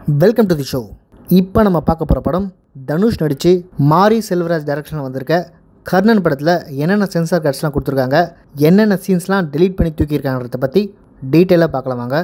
Welcome to the show இப்போ நம்ம பார்க்க போகிற படம் தனுஷ் நடித்து மாரி செல்வராஜ் டைரக்ஷனில் வந்திருக்க கர்ணன் படத்தில் என்னென்ன சென்சார் கார்ட்ஸ்லாம் கொடுத்துருக்காங்க என்னென்ன சீன்ஸ்லாம் delete பண்ணி தூக்கியிருக்காங்கிறத பற்றி டீட்டெயிலாக பார்க்கலாம் வாங்க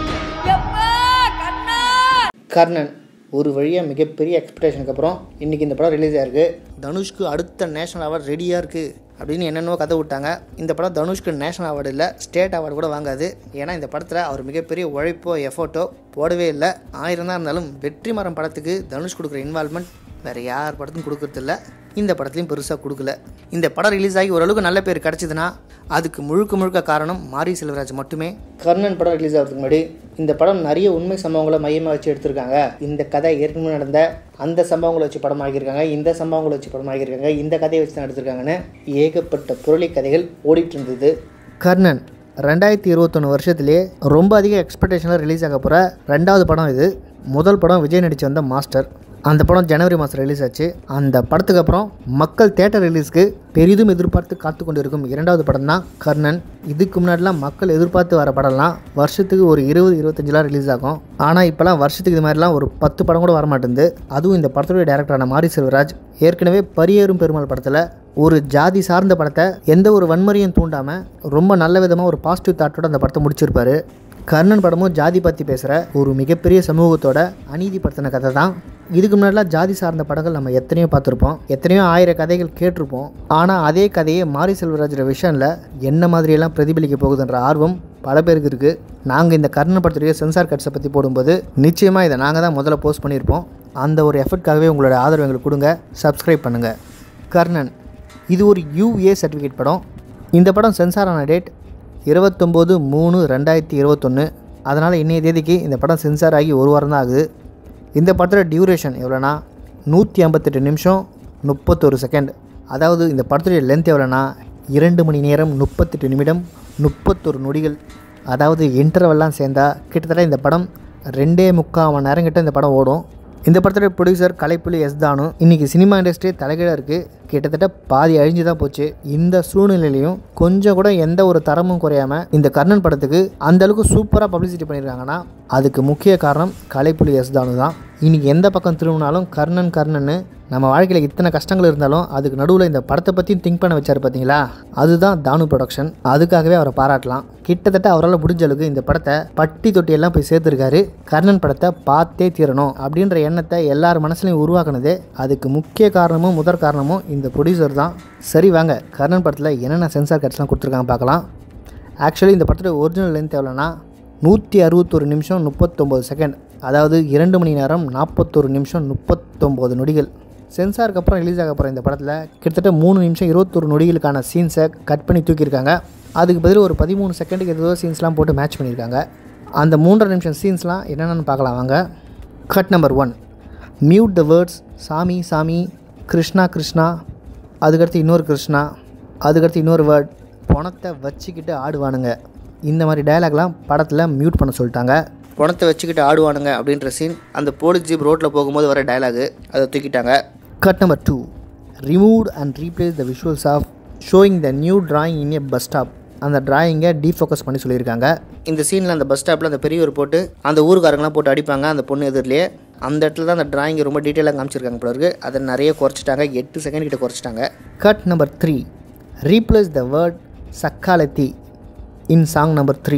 கர்ணன் ஒரு வழியாக மிகப்பெரிய எக்ஸ்பெக்டேஷனுக்கு அப்புறம் இன்றைக்கி இந்த படம் ரிலீஸ் ஆயிருக்கு தனுஷ்க்கு அடுத்த நேஷனல் அவார்டு ரெடியாக இருக்குது அப்படின்னு என்னென்னவோ கதை விட்டாங்க இந்த படம் தனுஷ்க்கு நேஷனல் அவார்டு இல்லை ஸ்டேட் அவார்டு கூட வாங்காது ஏன்னா இந்த படத்தில் அவர் மிகப்பெரிய உழைப்போ எஃபோர்ட்டோ போடவே இல்லை ஆயிரம் தான் இருந்தாலும் வெற்றிமரம் படத்துக்கு தனுஷ் கொடுக்குற இன்வால்மெண்ட் வேறு யார் படத்துக்கும் கொடுக்கறதில்ல இந்த படத்துலையும் பெருசாக கொடுக்கல இந்த படம் ரிலீஸ் ஆகி ஓரளவுக்கு நல்ல பேர் கிடச்சிதுன்னா அதுக்கு முழுக்க முழுக்க காரணம் மாரி செல்வராஜ் மட்டுமே கர்ணன் படம் ரிலீஸ் ஆகிறதுக்கு முன்னாடி இந்த படம் நிறைய உண்மை சம்பவங்களை மையமாக வச்சு எடுத்திருக்காங்க இந்த கதை ஏற்கனவே நடந்த அந்த சம்பவங்களை வச்சு படம் ஆகியிருக்காங்க இந்த சம்பவங்களை வச்சு படம் ஆகியிருக்காங்க இந்த கதையை வச்சு தான் எடுத்திருக்காங்கன்னு ஏகப்பட்ட புரளி கதைகள் ஓடிட்டு இருந்தது கர்ணன் ரெண்டாயிரத்தி இருபத்தொன்று வருஷத்துலேயே ரொம்ப அதிக எக்ஸ்பெக்டேஷனில் ரிலீஸ் ஆக போகிற ரெண்டாவது படம் இது முதல் படம் விஜய் நடித்து வந்த மாஸ்டர் அந்த படம் ஜனவரி மாதம் ரிலீஸ் ஆச்சு அந்த படத்துக்கு அப்புறம் மக்கள் தேட்டர் ரிலீஸ்க்கு பெரிதும் எதிர்பார்த்து காத்து கொண்டிருக்கும் இரண்டாவது படம் தான் கர்ணன் இதுக்கு முன்னாடிலாம் மக்கள் எதிர்பார்த்து வர படம்லாம் வருஷத்துக்கு ஒரு இருபது இருபத்தஞ்சுலாம் ரிலீஸ் ஆகும் ஆனால் இப்போலாம் வருஷத்துக்கு இது மாதிரிலாம் ஒரு பத்து படம் கூட வரமாட்டேங்குது அதுவும் இந்த படத்துடைய டேரக்டரான மாரி செல்வராஜ் ஏற்கனவே பரியேறும் பெருமாள் படத்தில் ஒரு ஜாதி சார்ந்த படத்தை எந்த ஒரு வன்முறையும் தூண்டாமல் ரொம்ப நல்ல விதமாக ஒரு பாசிட்டிவ் தாட்டோட அந்த படத்தை முடிச்சிருப்பாரு கர்ணன் படமும் ஜாதி பற்றி பேசுகிற ஒரு மிகப்பெரிய சமூகத்தோட அநீதிப்படுத்தின கதை தான் இதுக்கு முன்னாடிலாம் ஜாதி சார்ந்த படங்கள் நம்ம எத்தனையோ பார்த்துருப்போம் எத்தனையோ ஆயிரம் கதைகள் கேட்டிருப்போம் ஆனால் அதே கதையை மாரி செல்வராஜோட விஷனில் என்ன மாதிரியெல்லாம் பிரதிபலிக்க போகுதுன்ற ஆர்வம் பல பேருக்கு இருக்குது நாங்கள் இந்த கர்ணன் படத்துடைய சென்சார் கட்ஸை பற்றி போடும்போது நிச்சயமாக இதை நாங்கள் தான் முதல்ல போஸ்ட் பண்ணியிருப்போம் அந்த ஒரு எஃபர்ட்காகவே உங்களோட ஆதரவு எங்களுக்கு கொடுங்க சப்ஸ்கிரைப் பண்ணுங்கள் கர்ணன் இது ஒரு யூஏ சர்டிஃபிகேட் படம் இந்த படம் சென்சார் ஆன டேட் இருபத்தொம்போது மூணு ரெண்டாயிரத்தி இருபத்தொன்று அதனால் இன்றைய தேதிக்கு இந்த படம் சென்சார் ஆகி ஒரு வாரம் தான் ஆகுது இந்த படத்தோட டியூரேஷன் எவ்வளோனா நூற்றி ஐம்பத்தெட்டு நிமிஷம் முப்பத்தொரு செகண்ட் அதாவது இந்த படத்துடைய லென்த் எவ்வளோனா இரண்டு மணி நேரம் முப்பத்தெட்டு நிமிடம் முப்பத்தொரு நொடிகள் அதாவது இன்டர்வெல்லாம் சேர்ந்தா கிட்டத்தட்ட இந்த படம் ரெண்டே முக்கால் மணி நேரம் கிட்ட இந்த படம் ஓடும் இந்த படத்தோட ப்ரொடியூசர் கலைப்புலி எஸ் தானு இன்றைக்கி சினிமா இண்டஸ்ட்ரி தலைகீழாக இருக்குது கிட்டத்தட்ட பாதி அழிஞ்சு தான் போச்சு இந்த சூழ்நிலையிலையும் கொஞ்சம் கூட எந்த ஒரு தரமும் குறையாம இந்த கர்ணன் படத்துக்கு அந்த அளவுக்கு சூப்பராக பப்ளிசிட்டி பண்ணியிருக்காங்கன்னா அதுக்கு முக்கிய காரணம் கலைப்புலி எஸ் தானு தான் இன்றைக்கி எந்த பக்கம் திரும்பினாலும் கர்ணன் கர்ணன்னு நம்ம வாழ்க்கையில் இத்தனை கஷ்டங்கள் இருந்தாலும் அதுக்கு நடுவில் இந்த படத்தை பற்றியும் திங்க் பண்ண வச்சார் பார்த்தீங்களா அதுதான் தானு ப்ரொடக்ஷன் அதுக்காகவே அவரை பாராட்டலாம் கிட்டத்தட்ட அவரால் முடிஞ்ச அளவுக்கு இந்த படத்தை பட்டி தொட்டியெல்லாம் போய் சேர்த்துருக்காரு கர்ணன் படத்தை பார்த்தே தீரணும் அப்படின்ற எண்ணத்தை எல்லார் மனசுலையும் உருவாக்குனதே அதுக்கு முக்கிய காரணமும் முதற் காரணமும் இந்த ப்ரொடியூசர் தான் சரி வாங்க கர்ணன் படத்தில் என்னென்ன சென்சார் கட்ஸ்லாம் கொடுத்துருக்காங்க பார்க்கலாம் ஆக்சுவலி இந்த படத்தோட ஒரிஜினல் லென்த் எவ்வளோனா நூற்றி அறுபத்தொரு நிமிஷம் முப்பத்தொம்போது செகண்ட் அதாவது இரண்டு மணி நேரம் நாற்பத்தொரு நிமிஷம் முப்பத்தொம்போது நொடிகள் சென்சாருக்கு அப்புறம் ரிலீஸ் ஆக போகிற இந்த படத்தில் கிட்டத்தட்ட மூணு நிமிஷம் இருபத்தொரு நொடிகளுக்கான சீன்ஸை கட் பண்ணி தூக்கியிருக்காங்க அதுக்கு பதில் ஒரு பதிமூணு செகண்டுக்கு ஏதோ சீன்ஸ்லாம் போட்டு மேட்ச் பண்ணியிருக்காங்க அந்த மூன்றரை நிமிஷம் சீன்ஸ்லாம் என்னென்னு பார்க்கலாம் வாங்க cut number one mute the words சாமி சாமி கிருஷ்ணா கிருஷ்ணா அதுக்கடுத்து இன்னொரு கிருஷ்ணா அதுக்கடுத்து இன்னொரு வேர்ட் பணத்தை வச்சுக்கிட்டு ஆடுவானுங்க இந்த மாதிரி டயலாக்லாம் படத்தில் மியூட் பண்ண சொல்லிட்டாங்க பணத்தை வச்சுக்கிட்டு ஆடுவானுங்க அப்படின்ற சீன் அந்த போலீஸ் ஜீப் ரோட்டில் போகும்போது வர டயலாகு அதை தூக்கிட்டாங்க cut number two remove and replace the visuals of showing the new drawing in a bus stop அந்த டிராயிங்கை டீஃபோக்கஸ் பண்ணி சொல்லியிருக்காங்க இந்த சீனில் அந்த பஸ் ஸ்டாப்பில் அந்த பெரியவர் போட்டு அந்த ஊருக்காரங்களாம் போட்டு அடிப்பாங்க அந்த பொண்ணு எதிரிலேயே அந்த இடத்துல தான் அந்த டிராயிங்கை ரொம்ப டீட்டெயிலாக காமிச்சிருக்காங்க போல இருக்கு அதை நிறைய குறைச்சிட்டாங்க எட்டு செகண்ட் கிட்ட குறைச்சிட்டாங்க cut number three replace the word சக்காலத்தி in song number three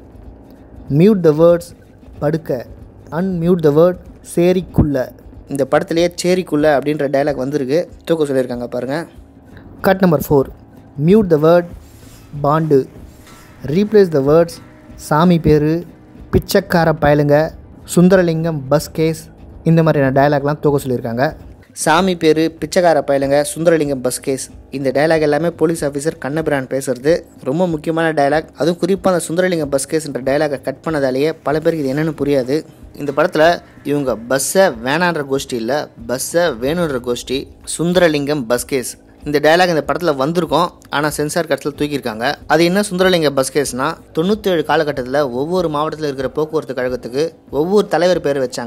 mute the words படுக்க அன்மியூட் த வேர்ட் சேரிக்குள்ள இந்த படத்துலேயே சேரிக்குள்ள அப்படின்ற டயலாக் வந்திருக்கு தூக்க சொல்லியிருக்காங்க பாருங்கள் cut number four mute the word பாண்டு ரீப்ளேஸ் த வேர்ட்ஸ் சாமி பேர் பிச்சைக்கார பயலுங்க சுந்தரலிங்கம் பஸ் கேஸ் இந்த மாதிரியான டயலாக்லாம் தூக்க சொல்லியிருக்காங்க சாமி பேர் பிச்சைக்கார பயலுங்க சுந்தரலிங்கம் பஸ் கேஸ் இந்த டயலாக் எல்லாமே போலீஸ் ஆஃபீஸர் கண்ணபிரான் பேசுறது ரொம்ப முக்கியமான டயலாக் அதுவும் குறிப்பாக அந்த சுந்தரலிங்கம் பஸ் கேஸ்ன்ற டயலாகை கட் பண்ணதாலேயே பல பேருக்கு இது என்னென்னு புரியாது இந்த படத்தில் இவங்க பஸ்ஸை வேணான்ற கோஷ்டி இல்லை பஸ்ஸை வேணுன்ற கோஷ்டி சுந்தரலிங்கம் பஸ் கேஸ் இந்த டயலாக் இந்த படத்தில் வந்திருக்கும் ஆனால் சென்சார் கட்டத்தில் தூக்கியிருக்காங்க அது என்ன சுந்தரலிங்க பஸ் கேஸ்னா தொண்ணூற்றேழு காலகட்டத்தில் ஒவ்வொரு மாவட்டத்தில் இருக்கிற போக்குவரத்து கழகத்துக்கு ஒவ்வொரு தலைவர் பேர் வச்சாங்க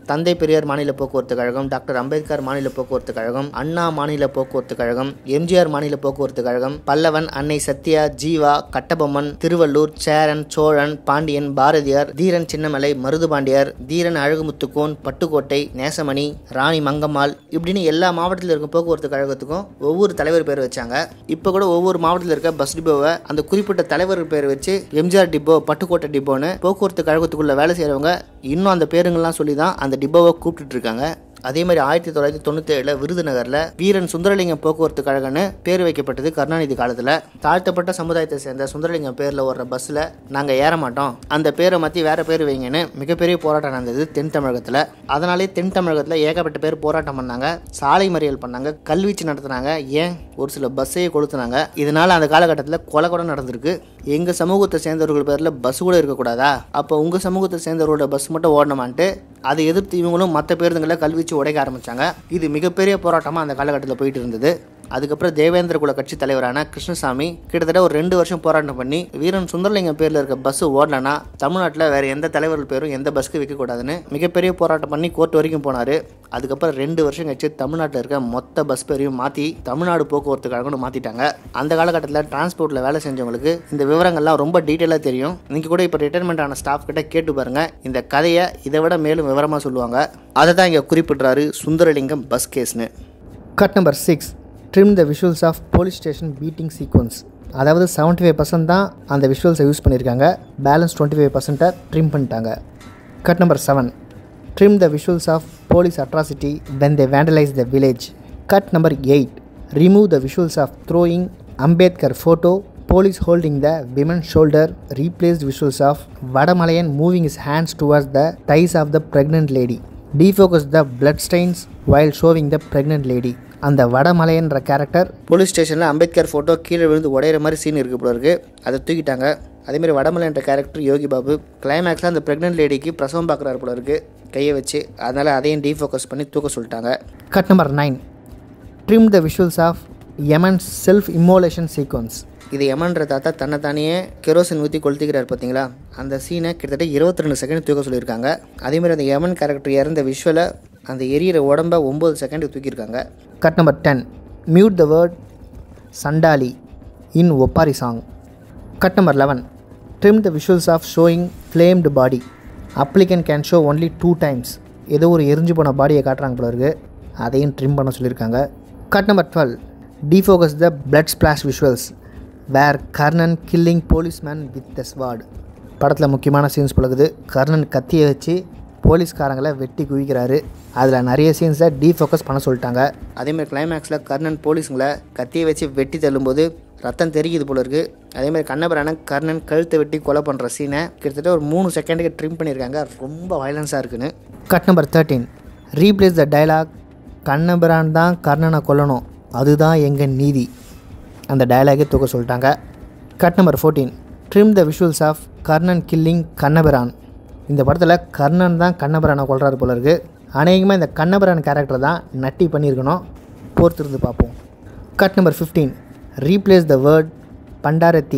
தந்தை பெரியார் மாநில போக்குவரத்து கழகம் டாக்டர் அம்பேத்கர் மாநில போக்குவரத்து கழகம் அண்ணா மாநில போக்குவரத்து கழகம் எம்ஜிஆர் மாநில போக்குவரத்து கழகம் பல்லவன் அன்னை சத்யா ஜீவா கட்டபொம்மன் திருவள்ளூர் சேரன் சோழன் பாண்டியன் பாரதியார் தீரன் சின்னமலை மருதுபாண்டியார் தீரன் அழகுமுத்துக்கோன் பட்டுக்கோட்டை நேசமணி ராணி மங்கம்மாள் இப்படின்னு எல்லா மாவட்டத்தில் இருக்க போக்குவரத்து கழகத்துக்கும் ஒவ்வொரு தலைவர் பேர் வச்சாங்க இப்போ கூட ஒவ்வொரு மாவட்டத்தில் இருக்க பஸ் டிப்போவை அந்த குறிப்பிட்ட தலைவர் பேர் வச்சு எம்ஜிஆர் டிப்போ பட்டுக்கோட்டை டிப்போன்னு போக்குவரத்து கழகத்துக்குள்ள வேலை செய்கிறவங்க இன்னும் அந்த பேருங்கள்லாம் சொல்லி தான் அந்த டிப்போவை கூப்பிட்டுட்டு இருக்காங்க அதே மாதிரி ஆயிரத்தி தொள்ளாயிரத்தி தொண்ணூற்றி ஏழில் விருதுநகரில் வீரன் சுந்தரலிங்கம் போக்குவரத்து கழகம்னு பேர் வைக்கப்பட்டது கருணாநிதி காலத்தில் தாழ்த்தப்பட்ட சமுதாயத்தை சேர்ந்த சுந்தரலிங்கம் பேரில் ஓடுற பஸ்ஸில் நாங்கள் ஏற மாட்டோம் அந்த பேரை மாற்றி வேற பேர் வைங்கன்னு மிகப்பெரிய போராட்டம் நடந்தது தென் தமிழகத்தில் அதனாலே தென் தமிழகத்தில் ஏகப்பட்ட பேர் போராட்டம் பண்ணாங்க சாலை மறியல் பண்ணாங்க கல்வீச்சு நடத்துனாங்க ஏன் ஒரு சில பஸ்ஸையே கொளுத்துனாங்க இதனால் அந்த காலகட்டத்தில் கொலை கூட நடந்திருக்கு எங்கள் சமூகத்தை சேர்ந்தவர்கள் பேரில் பஸ் கூட இருக்கக்கூடாதா அப்போ உங்கள் சமூகத்தை சேர்ந்தவர்களோட பஸ் மட்டும் ஓடணுமான்ட்டு அதை எதிர்த்து இவங்களும் மற்ற பேருந்துகளை கல்வீச்சு உடைக்க ஆரம்பித்தாங்க இது மிகப்பெரிய போராட்டமாக அந்த காலகட்டத்தில் போயிட்டு இருந்தது அதுக்கப்புறம் தேவேந்திர குல கட்சி தலைவரான கிருஷ்ணசாமி கிட்டத்தட்ட ஒரு ரெண்டு வருஷம் போராட்டம் பண்ணி வீரன் சுந்தரலிங்கம் பேரில் இருக்க பஸ் ஓடலனா தமிழ்நாட்டில் வேற எந்த தலைவர்கள் பேரும் எந்த பஸ்க்கு வைக்கக்கூடாதுன்னு மிகப்பெரிய போராட்டம் பண்ணி கோர்ட் வரைக்கும் போனார் அதுக்கப்புறம் ரெண்டு வருஷம் கழிச்சு தமிழ்நாட்டில் இருக்க மொத்த பஸ் பேரையும் மாற்றி தமிழ்நாடு போக்குவரத்து கழகம்னு மாற்றிட்டாங்க அந்த காலகட்டத்தில் டிரான்ஸ்போர்ட்டில் வேலை செஞ்சவங்களுக்கு இந்த விவரங்கள்லாம் ரொம்ப டீட்டெயிலாக தெரியும் நீங்கள் கூட இப்போ ரிட்டைர்மெண்ட் ஆன ஸ்டாஃப் கிட்ட கேட்டு பாருங்க இந்த கதையை இதை விட மேலும் விவரமாக சொல்லுவாங்க அதை தான் இங்கே குறிப்பிட்றாரு சுந்தரலிங்கம் பஸ் கேஸ்னு cut number six trim the visuals of police station beating sequence அதாவது செவன்ட்டி ஃபைவ் பர்சன்ட் தான் அந்த விஷுவல்ஸை யூஸ் பண்ணியிருக்காங்க பேலன்ஸ் டுவெண்ட்டி ஃபைவ் பர்சன்ட்டை ட்ரிம் பண்ணிட்டாங்க cut number seven trim the visuals of police atrocity when they vandalise the village cut number eight remove the visuals of throwing Ambedkar photo police holding the women's shoulder replaced visuals of Vadamalayan moving his hands towards the thighs of the pregnant lady. Defocus the blood stains while showing the pregnant lady. அந்த வடமலையன்ற character police ஸ்டேஷனில் Ambedkar photo கீழே விழுந்து உடையிற மாதிரி scene இருக்கு போல இருக்கு அதை தூக்கிட்டாங்க அதேமாதிரி வடமலைன்ற கேரக்டர் யோகி பாபு கிளைமேக்ஸில் அந்த ப்ரெக்னென்ட் லேடிக்கு பிரசவம் பார்க்குறாரு போல இருக்கு கையை வச்சு அதனால் அதையும் டீஃபோக்கஸ் பண்ணி தூக்க சொல்லிட்டாங்க cut number nine trim the visuals of Yaman's self immolation sequence இது யமன்ற தாத்தா தன்னை தானே கெரோசின் ஊற்றி கொளுத்திக்கிறார் பார்த்தீங்களா அந்த சீனை கிட்டத்தட்ட இருபத்தி ரெண்டு செகண்ட் தூக்க சொல்லியிருக்காங்க அதேமாதிரி அந்த யமன் கேரக்டர் இறந்த விஷுவலை அந்த எரியிற உடம்ப ஒம்பது செகண்ட் தூக்கியிருக்காங்க cut number ten mute the word சண்டாலி இன் ஒப்பாரி song cut number eleven trim the visuals of showing flamed body applicant can show only two times ஏதோ ஒரு எரிஞ்சு போன பாடியை காட்டுறாங்க போல இருக்கு அதையும் ட்ரிம் பண்ண சொல்லியிருக்காங்க cut number twelve defocus the blood splash visuals where Karnan killing policeman with the sword படத்தில் முக்கியமான சீன்ஸ் பழகுது கர்ணன் கத்தியை வச்சு போலீஸ்காரங்களை வெட்டி குவிக்கிறாரு அதில் நிறைய சீன்ஸை டீஃபோக்கஸ் பண்ண சொல்லிட்டாங்க அதேமாதிரி கிளைமேக்ஸில் கர்ணன் போலீஸுங்களை கத்தியை வச்சு வெட்டி தள்ளும்போது ரத்தம் தெரிக்குது போல இருக்குது அதேமாதிரி கண்ணபுரான கர்ணன் கழுத்தை வெட்டி கொலை பண்ணுற சீனை கிட்டத்தட்ட ஒரு மூணு செகண்டுக்கு ட்ரிம் பண்ணியிருக்காங்க ரொம்ப வயலன்ஸாக இருக்குன்னு cut number thirteen replace the dialogue Kannabiran தான் கர்ணனை கொல்லணும் அதுதான் எங்கள் நீதி அந்த டயலாகே தூக்க சொல்லிட்டாங்க cut number fourteen trim the visuals of Karnan killing Kannabiran இந்த படத்தில் கர்ணன் தான் கண்ணபிரானை கொள்றாரு போல இருக்குது அநேகமாக இந்த கண்ணபிரான் கேரக்டர் தான் நட்டி பண்ணியிருக்கணும் பொறுத்திருந்து பார்ப்போம் cut number fifteen replace the word பண்டாரத்தி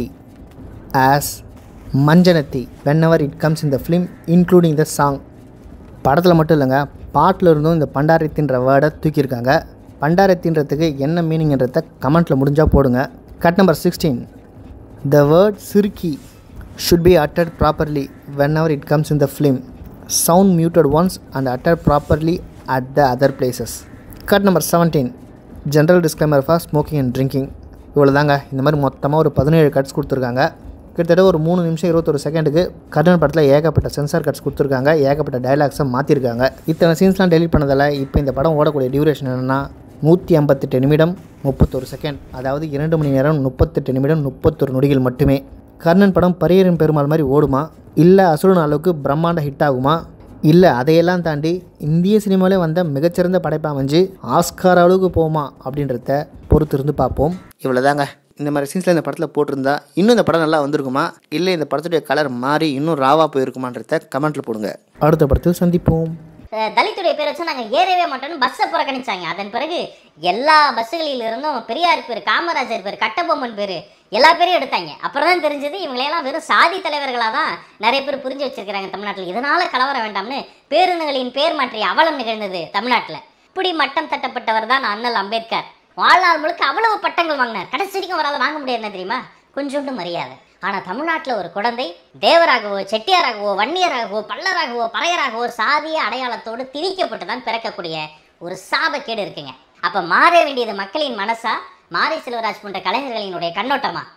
ஆஸ் மஞ்சனத்தி whenever it comes in the film including the song படத்தில் மட்டும் இல்லைங்க பாட்டில் இருந்தும் இந்த பண்டாரத்தின்ற வேர்டை தூக்கியிருக்காங்க பண்டாரத்தின்றதுக்கு என்ன மீனிங்ன்றத கமெண்ட்டில் முடிஞ்சால் போடுங்க cut number sixteen the word சிறுக்கி should be uttered properly whenever it comes in the film sound muted once and uttered properly at the other places cut number seventeen general disclaimer for smoking and drinking இவ்வளோ தாங்க இந்த மாதிரி மொத்தமாக ஒரு பதினேழு cuts கொடுத்துருக்காங்க கிட்டத்தட்ட ஒரு மூணு நிமிஷம் இருபத்தொரு செகண்டுக்கு கர்ணன் படத்தில் ஏகப்பட்ட சென்சார் கட்ஸ் கொடுத்துருக்காங்க ஏகப்பட்ட டைலாக்ஸை மாற்றிருக்காங்க இத்தனை சீன்ஸ்லாம் டெலிட் பண்ணதால் இப்போ இந்த படம் ஓடக்கூடிய டியூரேஷன் என்னென்னா நூற்றி ஐம்பத்தெட்டு நிமிடம் முப்பத்தொரு செகண்ட் அதாவது இரண்டு மணி நேரம் முப்பத்தெட்டு நிமிடம் முப்பத்தொரு நொடிகள் மட்டுமே கர்ணன் படம் பரியரின் பெருமாள் மாதிரி ஓடுமா இல்லை அசுரன் அளவுக்கு பிரம்மாண்ட ஹிட் ஆகுமா இல்லை அதையெல்லாம் தாண்டி இந்திய சினிமாவிலே வந்த மிகச்சிறந்த படைப்பாக அமைஞ்சு ஆஸ்கார் அளவுக்கு போகுமா அப்படின்றத பொறுத்து இருந்து பார்ப்போம் இவ்வளோதாங்க இந்த மாதிரி சீன்ஸில் இந்த படத்தில் போட்டிருந்தா இன்னும் இந்த படம் நல்லா வந்திருக்குமா இல்லை இந்த படத்துடைய கலர் மாறி இன்னும் ராவாக போயிருக்குமான்றத கமெண்ட்டில் போடுங்க அடுத்த படத்தில் சந்திப்போம் அஹ், தலித்துடைய பேர் வச்சு நாங்கள் ஏறவே மாட்டோம்னு பஸ்ஸை புறக்கணிச்சாங்க அதன் பிறகு எல்லா பஸ்ஸுகளில் இருந்தும் பெரியார் பேர் காமராஜர் பேர் கட்டபொம்மன் பேர் எல்லா பேரையும் எடுத்தாங்க அப்புறம் தான் தெரிஞ்சது இவங்களையெல்லாம் வெறும் சாதி தலைவர்களாக தான் நிறைய பேர் புரிஞ்சு வச்சிருக்கிறாங்க தமிழ்நாட்டில் இதனால கலவரம் வேண்டாம்னு பேருந்துகளின் பேர் மாற்றி அவலம் நிகழ்ந்தது தமிழ்நாட்டில் இப்படி மட்டம் தட்டப்பட்டவர் தான் அண்ணல் அம்பேத்கர் வாழ்நாள் முழுக்க அவ்வளவு பட்டங்கள் வாங்கினார் கடைசி வரைக்கும் அவரால் வாங்க முடியாது என்ன தெரியுமா கொஞ்சோண்டு மரியாதை ஆனால் தமிழ்நாட்டில் ஒரு குழந்தை தேவராகவோ செட்டியாராகவோ வன்னியராகவோ பல்லராகவோ பறையராகவோ சாதிய அடையாளத்தோடு திணிக்கப்பட்டு தான் பிறக்கக்கூடிய ஒரு சாபக்கேடு இருக்குங்க அப்போ மாற வேண்டியது மக்களின் மனசா மாரி செல்வராஜ் போன்ற கலைஞர்களினுடைய கண்ணோட்டமா